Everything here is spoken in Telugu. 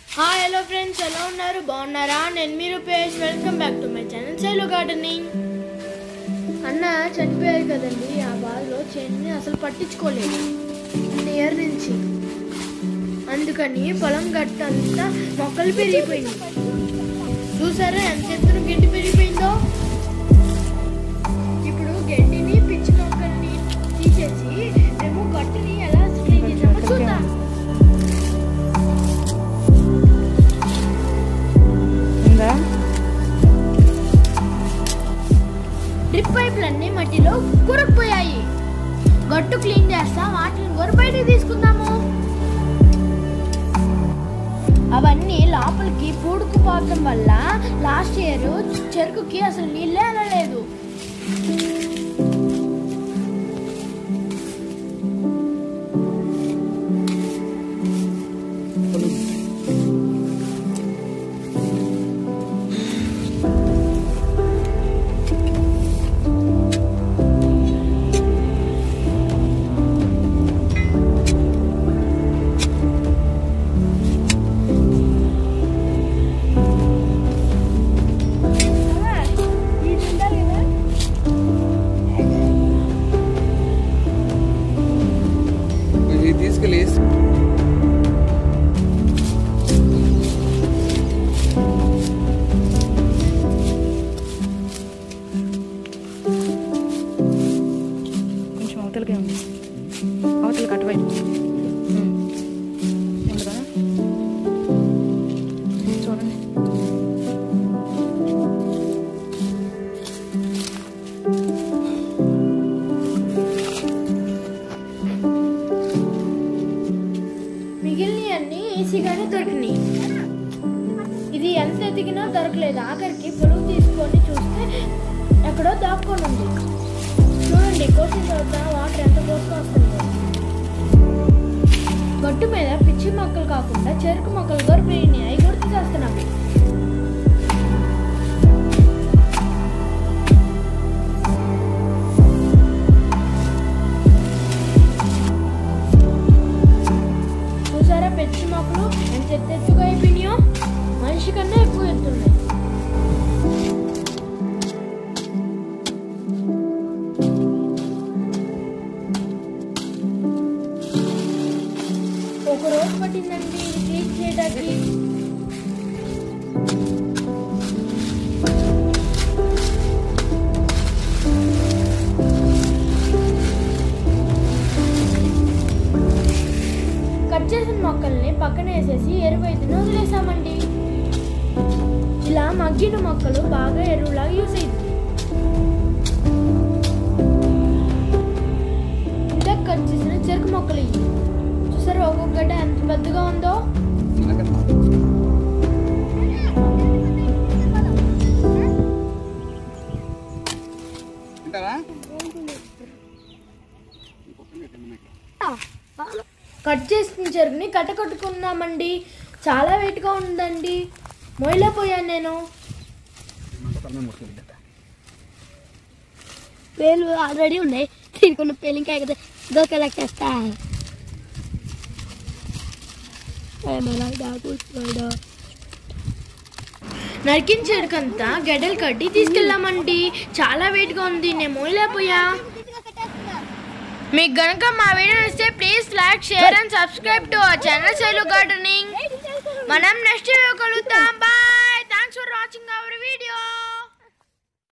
హాయ్ హలో ఫ్రెండ్స్ ఎలా ఉన్నారు బాగున్నారా నేను మీరు పేజ్ welcome back to my channel సెలు గార్డెనింగ్ అన్న చనిపోయారు కదండి ఆ బాధలో చేన్ని అసలు పట్టించుకోలేదు ఇయర్ నుంచి అందుకని పొలం గట్ట అంతా మొక్కలు పెరిగిపోయింది చూసారా ఎంత ఎత్తున గడ్డి పెరిగిపోయిందో ఇప్పుడు గడ్డిని పిచ్చి మొక్కల్ని తీసేసి మేము గట్టుని ఎలా క్లీన్ చేసామో చూద్దాం ఉందా డ్రిప్ పైపులన్నీ మట్టిలో కూరకుపోయాయి గట్టు క్లీన్ చేస్తా వాటిని కూడా బయటికి తీసుకుందాము అవన్నీ లోపలికి పూడుకుపోవటం వల్ల లాస్ట్ ఇయర్ చెరుకుకి అసలు నీళ్ళే అనలేదు ఇది తీసుకెళ్ళి కొంచెం అవతలకే ఉంది అవతలకి అటువైపు ఉమ్. ఉండదా చూడండి మిగిలినవన్నీ ఈజీగానే దొరికినాయి ఇది ఎంత ఎదిగినా దొరకలేదు ఆఖరికి పొడుగు తీసుకొని చూస్తే ఎక్కడో దాక్కొని ఉంది చూడండి కోసిన తర్వాత వాటర్ ఎంత పోసుకొని వస్తుంది గట్టు మీద పిచ్చి మొక్కలు కాకుండా చెరుకు మొక్కలు కూడా పెరిగినాయి అవి కూడా తీసేస్తున్నాయి చూసారా పిచ్చి మొక్కలు ఎంత ఎత్తెత్తుగా అయిపోయినాయో మనిషి కన్నా ఎక్కువ ఎత్తున్నాయి ఒక రోజు పట్టిందండి ఇది క్లీన్ చేయడానికి కట్ చేసిన మొక్కల్ని పక్కన వేసేసి ఎరువు అయితే వదిలేసామండి ఇలా మగ్గిన మొక్కలు బాగా ఎరువులాగా యూస్ అయింది ఇంకా కట్ చేసిన చెరుకు మొక్కలు ఇవి చూసారా ఒక్కొక్క గడ్డ ఎంత పెద్దగా ఉందో తింటారా కట్ చేసిన చెరుకుని కట్ట కట్టుకున్నామండి చాలా వెయిట్గా ఉందండి మొయిలేపోయాను నేను పేలు ఆల్రెడీ ఉన్నాయి తీసుకున్న పేలు ఇంకా ఎక్కడ దొరకలేక చేస్తా నరికిన చెరుకంతా గడ్డలు కట్టి తీసుకెళ్ళామండి చాలా వెయిట్గా ఉంది నేను మోయలేకపోయా మీకు గనుక మా వీడియో నచ్చితే please like share and subscribe to our channel సెలు గార్డెనింగ్ మనం నెక్స్ట్ వీడియో కలుద్దాం bye thanks for watching our video